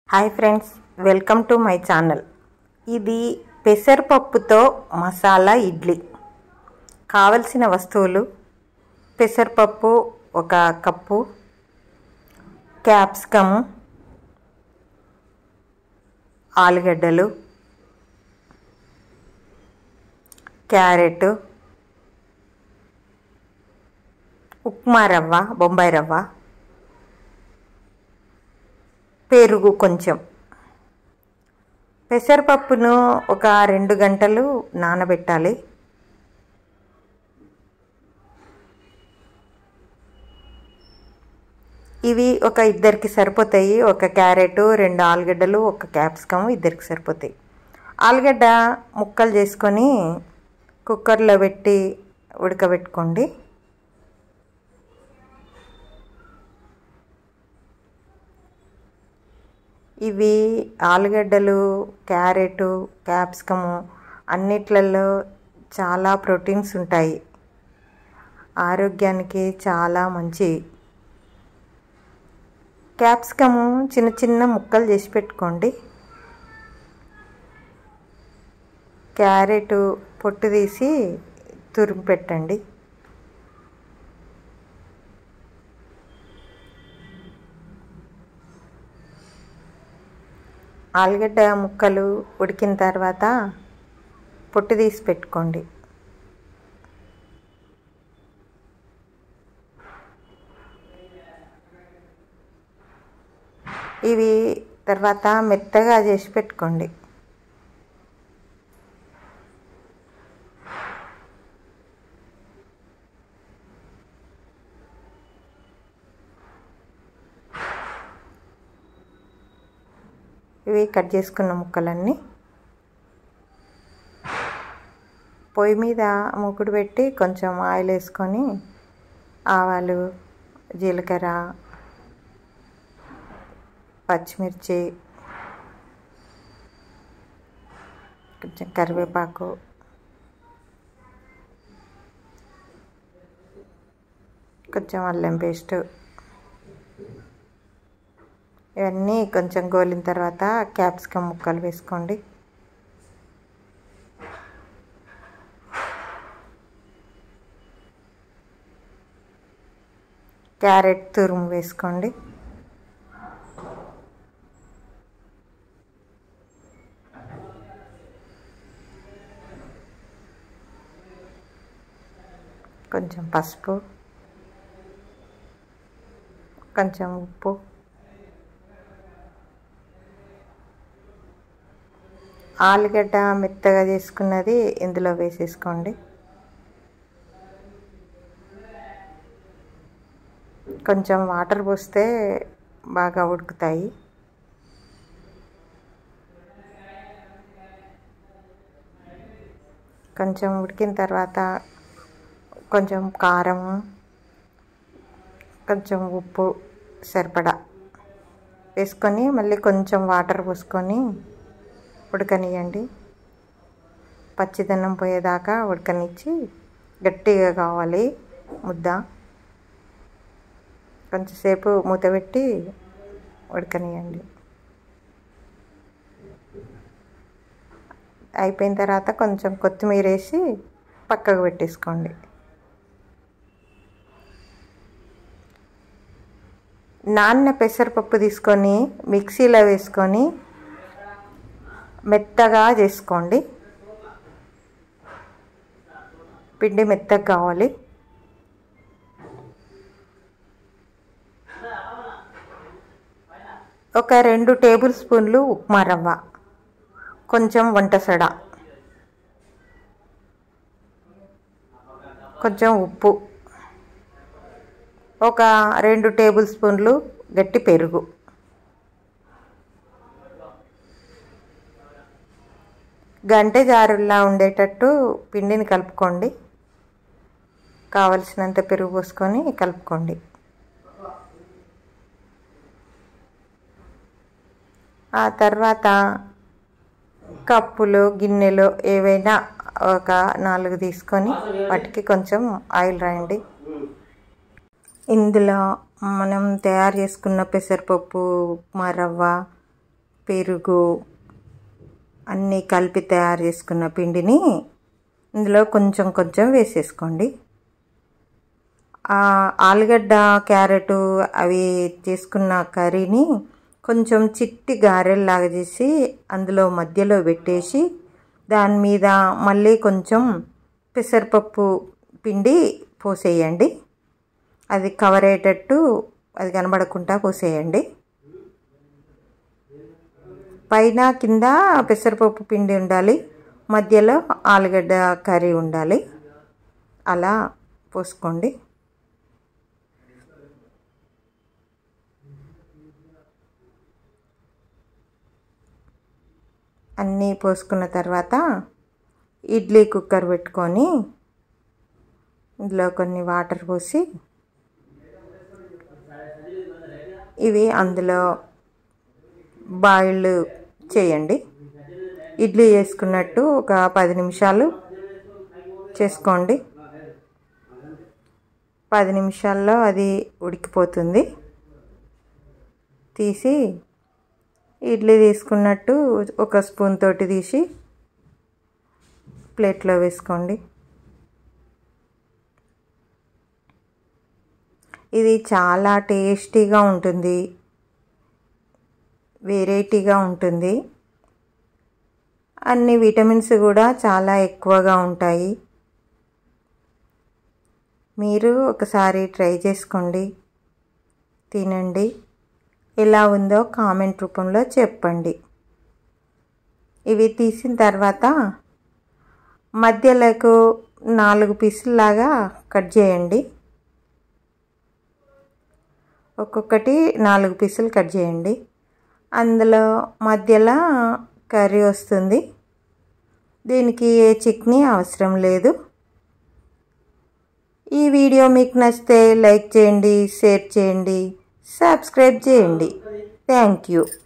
hi friends welcome to my channel ఇది పెసరపప్పుతో మసాలా ఇడ్లీ కావలసిన వస్తువులు పెసరపప్పు ఒక కప్పు క్యాప్సికము ఆలుగడ్డలు క్యారెట్ ఉప్మా రవ్వ బొంబాయి రవ్వ పెరుగు కొంచెం పెసరపప్పును ఒక రెండు గంటలు నానబెట్టాలి ఇవి ఒక ఇద్దరికి సరిపోతాయి ఒక క్యారెట్ రెండు ఆలుగడ్డలు ఒక క్యాప్సికమ్ ఇద్దరికి సరిపోతాయి ఆలుగడ్డ ముక్కలు చేసుకొని కుక్కర్లో పెట్టి ఉడకబెట్టుకోండి ఇవి ఆలుగడ్డలు క్యారెట్ క్యాప్సికము అన్నిట్లలో చాలా ప్రోటీన్స్ ఉంటాయి ఆరోగ్యానికి చాలా మంచి క్యాప్సికము చిన్న చిన్న ముక్కలు చేసి పెట్టుకోండి క్యారెట్ పొట్టు తీసి తురిమి పెట్టండి ఆలుగడ్డ ముక్కలు ఉడికిన తర్వాత పొట్టు తీసి పెట్టుకోండి ఇవి తర్వాత మెత్తగా చేసి పెట్టుకోండి ఇవి కట్ చేసుకున్న ముక్కలన్నీ పొయ్యి మీద మూకుడు పెట్టి కొంచెం ఆయిల్ వేసుకొని ఆవాలు జీలకర్ర పచ్చిమిర్చి కొంచెం కరివేపాకు కొంచెం అల్లం పేస్ట్ ఇవన్నీ కొంచెం గోలిన తర్వాత క్యాప్సికమ్ ముక్కలు వేసుకోండి క్యారెట్ తురుము వేసుకోండి కొంచెం పసుపు కొంచెం ఉప్పు ఆలుగడ్డ మెత్తగా చేసుకున్నది ఇందులో వేసేసుకోండి కొంచెం వాటర్ పోస్తే బాగా ఉడుకుతాయి కొంచెం ఉడికిన తర్వాత కొంచెం కారం కొంచెం ఉప్పు సరిపడా వేసుకొని మళ్ళీ కొంచెం వాటర్ పోసుకొని ఉడకనియండి పచ్చిదన్నం పోయేదాకా ఉడకనిచ్చి గట్టిగా కావాలి ముద్ద కొంచెంసేపు మూత పెట్టి ఉడకనియండి అయిపోయిన తర్వాత కొంచెం కొత్తిమీర వేసి పక్కకు పెట్టేసుకోండి నాన్న పెసరపప్పు తీసుకొని మిక్సీలో వేసుకొని మెత్తగా చేసుకోండి పిండి మెత్తగా కావాలి ఒక రెండు టేబుల్ స్పూన్లు ఉప్మా రవ్వ కొంచెం వంట సడా కొంచెం ఉప్పు ఒక రెండు టేబుల్ స్పూన్లు గట్టి పెరుగు గంటె జారుల్లా ఉండేటట్టు పిండిని కలుపుకోండి కావలసినంత పెరుగు పోసుకొని కలుపుకోండి ఆ తర్వాత కప్పులు గిన్నెలు ఏవైనా ఒక నాలుగు తీసుకొని వాటికి కొంచెం ఆయిల్ రాయండి ఇందులో మనం తయారు చేసుకున్న పెసరపప్పు ఉప్మా రవ్వ పెరుగు అన్నీ కలిపి తయారు చేసుకున్న పిండిని ఇందులో కొంచెం కొంచెం వేసేసుకోండి ఆలుగడ్డ క్యారెట్ అవి చేసుకున్న కర్రీని కొంచెం చిట్టి గారెల్లాగా చేసి అందులో మధ్యలో పెట్టేసి దాని మీద మళ్ళీ కొంచెం పెసరపప్పు పిండి పోసేయండి అది కవర్ అయ్యేటట్టు అది కనబడకుండా పోసేయండి పైన కింద పెసరపప్పు పిండి ఉండాలి మధ్యలో ఆలుగడ్డ కర్రీ ఉండాలి అలా పోసుకోండి అన్నీ పోసుకున్న తర్వాత ఇడ్లీ కుక్కర్ పెట్టుకొని ఇందులో కొన్ని వాటర్ పోసి ఇవి అందులో బాయిల్డ్ చేయండి ఇడ్లీ చేసుకున్నట్టు ఒక పది నిమిషాలు చేసుకోండి పది నిమిషాల్లో అది ఉడికిపోతుంది తీసి ఇడ్లీ తీసుకున్నట్టు ఒక స్పూన్ తోటి తీసి ప్లేట్లో వేసుకోండి ఇది చాలా టేస్టీగా ఉంటుంది వెరైటీగా ఉంటుంది అన్ని విటమిన్స్ కూడా చాలా ఎక్కువగా ఉంటాయి మీరు ఒకసారి ట్రై చేసుకోండి తినండి ఎలా ఉందో కామెంట్ రూపంలో చెప్పండి ఇవి తీసిన తర్వాత మధ్యలోకి నాలుగు పీసుల్లాగా కట్ చేయండి ఒక్కొక్కటి నాలుగు పీసులు కట్ చేయండి అందులో మధ్యలో కర్రీ వస్తుంది దీనికి ఏ చిక్నీ అవసరం లేదు ఈ వీడియో మీకు నచ్చితే లైక్ చేయండి షేర్ చేయండి సబ్స్క్రైబ్ చేయండి థ్యాంక్ యూ